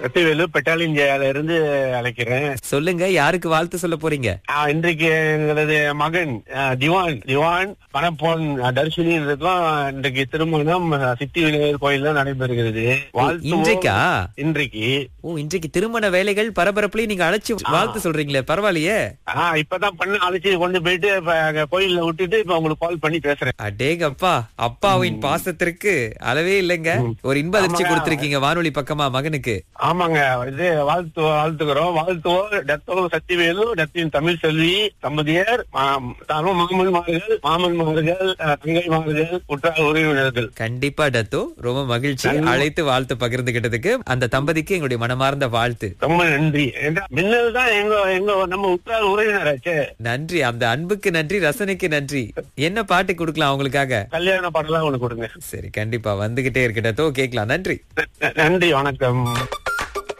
சத்திவேலு பெட்டாலின் ஜெயால இருந்து அழைக்கிறேன் சொல்லுங்க யாருக்கு வாழ்த்து சொல்ல போறீங்க ஆ, இன்றைக்கு எங்களது மகன் ஆ, திவான் திவான் பணப்பொன் தர்ஷினி இருக்கும் இன்றைக்கு திருமணம் ஆ, சித்தி விநாயகர் கோயில்ல நடைபெறுகிறது வாழ்த்துவோம். இன்றைக்கா? இன்றைக்கு ஓ இன்றைக்கு திருமண வேலைகள் பரபரப்புலயும் நீங்க அழைச்சு வாழ்த்து சொல்றீங்களே பரவாயில்லையே ஆ இப்பதான் பண்ண அழைச்சி கொண்டு போயிட்டு இப்ப அங்க கோயில்ல விட்டுட்டு இப்ப உங்களுக்கு கால் பண்ணி பேசுறேன் அடேங்கப்பா அப்பாவின் பாசத்திற்கு அளவே இல்லைங்க ஒரு இன்ப அதிர்ச்சி ஆமாங்க. கொடுத்திருக்கீங்க வானொலி பக்கமா மகனுக்கு ஆமாங்க இது வாழ்த்து வாழ்த்துக்கிறோம் வாழ்த்துவோம் டத்தோ சத்திவேலு டத்தின் தமிழ் செல்வி தம்பதியர் மாம்- தானும் மாமன்மார்கள் மாமன்மார்கள் அஹ், தங்கைமார்கள் உற்றார் உறவினர்கள் கண்டிப்பா டத்து ரொம்ப மகிழ்ச்சி அழைத்து வாழ்த்து பகிர்ந்துகிட்டதுக்கு அந்த தம்பதிக்கு எங்களுடைய மனமார்ந்த வாழ்த்து ரொம்ப நன்றி ஏன்னா, மின்னல் தான் எங்க எங்க நம்ம உற்றார் உறவினராச்சே நன்றி அந்த அன்புக்கு நன்றி ரசனைக்கு நன்றி என்ன பாட்டு கொடுக்கலாம் அவங்களுக்காக கல்யாண பாடலாம் ஒண்ணு கொடுங்க சரி கண்டிப்பா வந்துகிட்டே இருக்கட்டோ கேட்கலாம் நன்றி நன்றி வணக்கம்